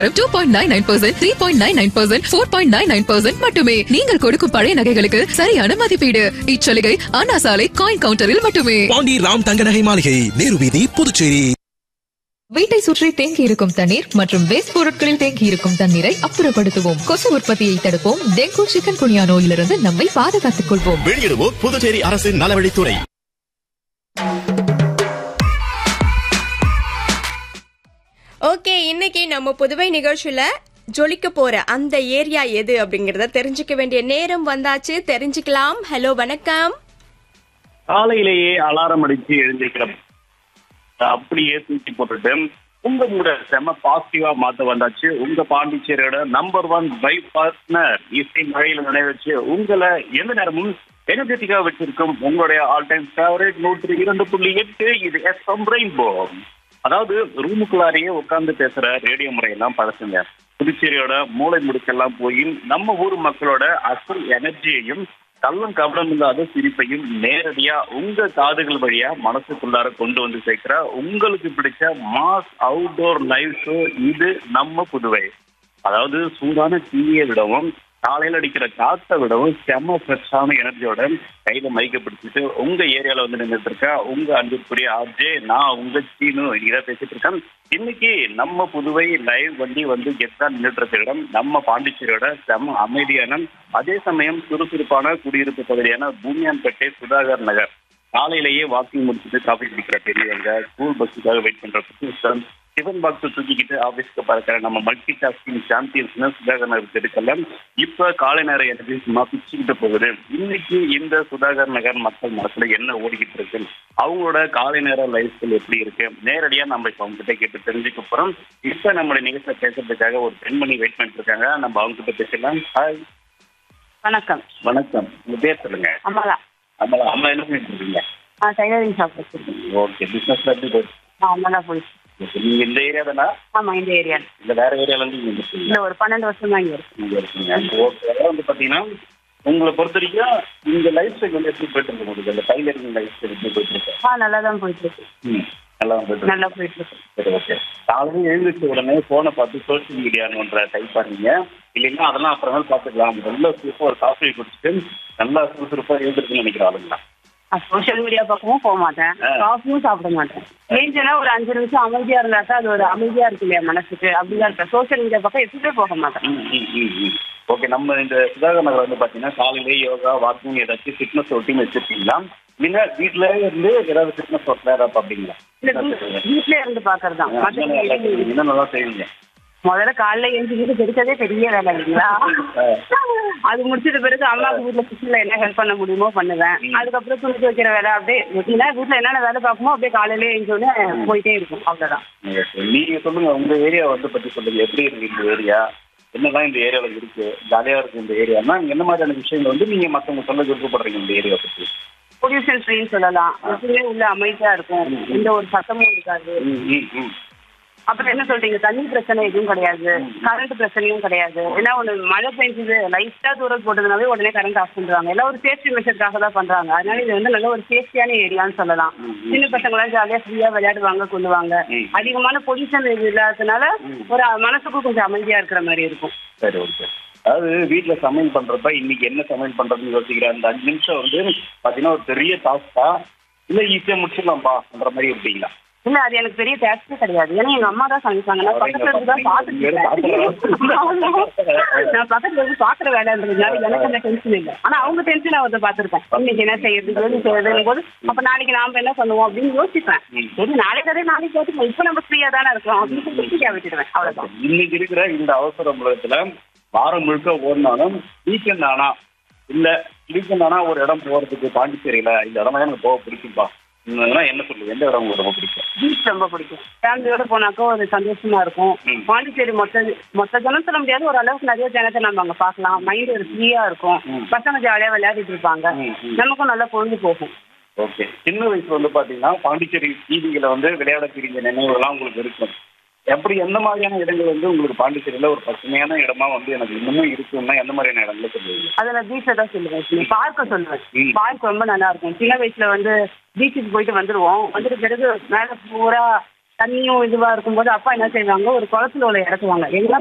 Two point nine nine percent three point nine nine percent four point nine nine percent மட்டுமே நீங்கள் கொடுக்கும் பழைய நகைகளுக்கு சரியான மதிப்பீடு இச்சலுகை அண்ணா சாலை காயின் கவுண்டரில் மட்டுமே பாண்டி ராம் தங்க நகை மாளிகை நேரு வீதி புதுச்சேரி வீட்டை சுற்றி தேங்கி இருக்கும் தண்ணீர் மற்றும் வேஸ்ட் பொருட்களில் தேங்கி இருக்கும் தண்ணீரை அப்புறப்படுத்துவோம் கொசு உற்பத்தியை தடுப்போம் டெங்கு சிக்கன் குனியா நோயிலிருந்து நம்மை பாதுகாத்துக் கொள்வோம் வெளியிடுவோம் புதுச்சேரி அரசின் நலவழித்துறை ஓகே இன்னைக்கு நம்ம புதுவை நிகழ்ச்சியில ஜொலிக்க போற அந்த ஏரியா எது அப்படிங்கறத தெரிஞ்சுக்க வேண்டிய நேரம் வந்தாச்சு தெரிஞ்சுக்கலாம் ஹலோ வணக்கம் காலையிலேயே அலாரம் அடிச்சு எழுந்திருக்கிற அப்படியே தூக்கி போட்டுட்டு உங்க மூட செம பாசிட்டிவா மாத்த வந்தாச்சு உங்க பாண்டிச்சேரியோட நம்பர் ஒன் பை பார்ட்னர் இசை மழையில நினைவச்சு உங்களை எந்த நேரமும் எனர்ஜெட்டிக்கா வச்சிருக்கும் உங்களுடைய ஆல் டைம் ஃபேவரட் நூற்றி இரண்டு புள்ளி எட்டு இது எஸ் ரெயின்போ அதாவது ரூமுக்குள்ளாரையே உட்கார்ந்து பேசுற ரேடியோ முறையெல்லாம் பழசுங்க புதுச்சேரியோட மூளை முடுக்கெல்லாம் போய் நம்ம ஊர் மக்களோட அசல் எனர்ஜியையும் கள்ளம் கபடம் இல்லாத சிரிப்பையும் நேரடியா உங்க காதுகள் வழியா மனசுக்குள்ளார கொண்டு வந்து சேர்க்கிற உங்களுக்கு பிடிச்ச மாஸ் அவுட்டோர் லைவ் ஷோ இது நம்ம புதுவை அதாவது சூடான டீயை விடவும் காலையில அடிக்கிற காத்தை விடவும் செம்ம ஃப்ரெஷ்ஷான எனர்ஜியோட கையில மைக்க பிடிச்சிட்டு உங்க ஏரியால வந்து நின்றுட்டு இருக்க உங்க அன்புக்குரிய ஆர்ஜே நான் உங்க சீனு இதை பேசிட்டு இருக்கேன் இன்னைக்கு நம்ம புதுவை லைவ் வண்டி வந்து கெத்தா நின்றுட்டு இருக்க இடம் நம்ம பாண்டிச்சேரியோட செம்ம அமைதியான அதே சமயம் சுறுசுறுப்பான குடியிருப்பு பகுதியான பூமியான்பேட்டை சுதாகர் நகர் காலையிலேயே வாக்கிங் முடிச்சுட்டு காஃபி குடிக்கிற பெரியவங்க ஸ்கூல் பஸ்ஸுக்காக வெயிட் பண்ற புதுசன் டிஃபன் பாக்ஸ் தூக்கிக்கிட்டு ஆபீஸ்க்கு பறக்கிற நம்ம multi tasking champions Sudhakar Nagar தெருக்கெல்லாம் இப்ப காலை நேர எனர்ஜி சும்மா பிச்சுக்கிட்டு போகுது இன்னைக்கு இந்த சுதாகர் நகர் மக்கள் மனசுல என்ன ஓடிக்கிட்டு இருக்கு அவங்களோட காலை நேர லைஃப் ஸ்டைல் எப்படி இருக்கு நேரடியா நம்ம இப்ப அவங்க கிட்ட கேட்டு தெரிஞ்சுக்க போறோம் இப்ப நம்மளுடைய நிகழ்ச்சியை பேசுறதுக்காக ஒரு பெண்மணி வெயிட் பண்ணிட்டு இருக்காங்க நம்ம அவங்க கிட்ட பேசலாம் ஹாய் வணக்கம் வணக்கம் உங்க பேர் சொல்லுங்க அம்மாலா அம்மா அம்மா என்ன பண்ணிட்டு இருக்கீங்க நான் டைலரிங் ஷாப் வச்சிருக்கேன் ஓகே பிசினஸ் எப்படி போயிட்டு நான் அம்மா தான் போயிட்டு இருக்கு? நீங்க இந்த ஏரியா தானா ஆமா இந்த ஏரியா இல்ல வேற ஏரியால இருந்து நீங்க இருக்கீங்க இல்ல ஒரு பன்னெண்டு வருஷம் தான் இங்க இருக்கு இங்க இருக்கீங்க ஓகே அதாவது வந்து பாத்தீங்கன்னா உங்களை பொறுத்த வரைக்கும் இந்த லைஃப் ஸ்டைல் வந்து எப்படி போயிட்டு இருக்கு உங்களுக்கு இந்த டைலரிங் லைஃப் ஸ்டைல் எப்படி போயிட்டு இருக்கு ஆ நல்லா தான் போயிட்டு இருக்கு ம், நல்லா தான் போயிட்டு இருக்கு. நல்லா போயிட்டு இருக்கு சரி ஓகே காலையில் எழுந்திரிச்ச உடனே போனை பார்த்து சோஷியல் மீடியான்ற டைப் பண்ணீங்க இல்லைன்னா அதெல்லாம் அப்புறமேல் பார்த்துக்கலாம் நல்ல சூப்பர் ஒரு காஃபி குடிச்சிட்டு நல்லா சுறுசுறுப்பா எழுந்திருக்குன்னு நினைக்கிற ஆளுங்களா சோஷியல் மீடியா பக்கமும் போக மாட்டேன் ஆ. காஃபியும் சாப்பிட மாட்டேன் ஏஞ்சனா ஒரு அஞ்சு நிமிஷம் அமைதியா இருந்தாக்கா அது ஒரு அமைதியா இருக்கு இல்லையா மனசுக்கு அப்படிதான் இருப்பேன் சோஷியல் மீடியா பக்கம் எப்பவுமே போக மாட்டேன் ம், ம், ம், ம். ஓகே நம்ம இந்த சுதாகர் நகர் வந்து பாத்தீங்கன்னா காலையிலே யோகா வாக்கிங் ஏதாச்சும் ஃபிட்னஸ் ரொட்டீன் வச்சிருக்கீங்களா இல்ல வீட்ல இருந்து ஏதாவது ஃபிட்னஸ் ஒர்க் ஏதாவது அப்படிங்களா இல்ல வீ- வீட்லயே இருந்து பாக்குறதுதான் மத்தபடி என்ன நல்லா செய்வீங்க முதல்ல காலைல எழுந்திரிச்சு தெரிச்சதே பெரிய வேலை இல்லைங்களா அது முடிச்சிட்ட பிறகு அம்மாவுக்கு வீட்டுல கிச்சன்ல என்ன ஹெல்ப் பண்ண முடியுமோ பண்ணுவேன் அதுக்கப்புறம் துணி துவைக்கிற வேலை அப்படியே ரொட்டீனா வீட்டுல என்னென்ன வேலை பார்க்குமோ அப்படியே காலையிலே எழுந்தோடனே போயிட்டே இருக்கும் அவ்வளவுதான் நீங்க சொல்லுங்க உங்க ஏரியா வந்து பத்தி சொல்லுங்க எப்படி இருக்கு இந்த ஏரியா என்னதான் இந்த ஏரியால இருக்கு ஜாலியா இருக்கு இந்த ஏரியானா என்ன மாதிரியான விஷயங்கள் வந்து நீங்க மத்தவங்க சொல்ல விருப்பப்படுறீங்க இந்த ஏரியா பத்தி பொல்யூஷன் ஃப்ரீன்னு சொல்லலாம் எப்பவுமே உள்ள அமைதியா இருக்கும் எந்த ஒரு சத்தமும் இருக்காது ம், ம், ம். அப்புறம் என்ன சொல்றீங்க தண்ணி பிரச்சனை எதுவும் கிடையாது கரண்ட் பிரச்சனையும் கிடையாது ஏன்னா ஒண்ணு மழை பெஞ்சது லைட்டா தூரம் போட்டதுனாவே உடனே கரண்ட் ஆஃப் பண்றாங்க எல்லாம் ஒரு சேஃப்டி மெஷருக்காக தான் பண்றாங்க அதனால இது வந்து நல்ல ஒரு சேஃப்டியான ஏரியான்னு சொல்லலாம் சின்ன பசங்களாம் ஜாலியா ஃப்ரீயா விளையாடுவாங்க கொள்ளுவாங்க ம். அதிகமான பொல்யூஷன் இது இல்லாததுனால ஒரு மனசுக்கும் கொஞ்சம் அமைதியா இருக்கிற மாதிரி இருக்கும் சரி ஓகே அதாவது வீட்ல சமையல் பண்றப்ப இன்னைக்கு என்ன சமையல் பண்றதுன்னு யோசிக்கிற அந்த அஞ்சு நிமிஷம் வந்து பாத்தீங்கன்னா ஒரு பெரிய டாஸ்கா இல்ல ஈஸியா முடிச்சிடலாம்பான்ற மாதிரி இருப்பீங்களா இல்ல அது எனக்கு பெரிய டேக்ஸே கிடையாது ஏன்னா எங்க அம்மா தான் சமைப்பாங்க நான் பக்கத்துல இருந்து தான் பாத்துட்டு நான் பக்கத்துல இருந்து பாக்குற வேலைன்றதுனால எனக்கு அந்த டென்ஷன் இல்லை ஆனா அவங்க டென்ஷன் அவர்கிட்ட பாத்துருக்கேன் இன்னைக்கு என்ன செய்யறது எது செய்யறதுன்னு போது அப்ப நாளைக்கு நாம என்ன பண்ணுவோம் அப்படின்னு யோசிப்பேன் சரி நாளைக்கு அதே நாளைக்கு யோசிப்போம் இப்ப நம்ம ஃப்ரீயா தானே இருக்கோம் அப்படின்னு சொல்லி ஃப்ரீயா விட்டுடுவேன் அவ்வளவுதான் இன்னைக்கு இருக்கிற இந்த அவசர உலகத்துல வாரம் முழுக்க ஓடினாலும் வீக்கெண்ட் ஆனா இல்ல வீக்கெண்ட் ஆனா ஒரு இடம் போறதுக்கு பாண்டிச்சேரியில இந்த இடம் எனக்கு போக பிடிக்கும்பா இன்னும் என்ன சொல்லுங்க எந்த இடம் உங்களுக்கு ரொம்ப பிடிக்கும் பீச் ரொம்ப பிடிக்கும் ஃபேமிலியோட போனாக்கா ஒரு சந்தோஷமா இருக்கும் ம். பாண்டிச்சேரி மொத்த மொத்த ஜனம் சொல்ல முடியாது ஒரு அளவுக்கு நிறைய ஜனத்தை நம்ம அங்க பார்க்கலாம் மைண்ட் ஒரு ஃப்ரீயா இருக்கும் ம். பசங்க ஜாலியா விளையாடிட்டு இருப்பாங்க ம், ம். நமக்கும் நல்லா பொழுது போகும் ஓகே சின்ன வயசுல வந்து பாத்தீங்கன்னா பாண்டிச்சேரி வீதிகளை வந்து விளையாடக்கூடிய நினைவுகள்லாம் உங்களுக்கு இருக்கும் எப்படி எந்த மாதிரியான இடங்கள் வந்து உங்களுக்கு பாண்டிச்சேரியில ஒரு பசுமையான இடமா வந்து எனக்கு இன்னமும் இருக்குன்னா எந்த மாதிரியான இடங்களை சொல்லுவீங்க அதை நான் பீச்சை தான் சொல்லுவேன் பார்க்க சொல்லுவேன் ம். பார்க் ரொம்ப நல்லா இருக்கும் சின்ன வயசுல வந்து பீச்சுக்கு போயிட்டு வந்துருவோம் வந்துட்டு பிறகு மேல பூரா தண்ணியும் இதுவா இருக்கும்போது அப்பா என்ன செய்வாங்க ஒரு குளத்துல உள்ள இறக்குவாங்க எங்க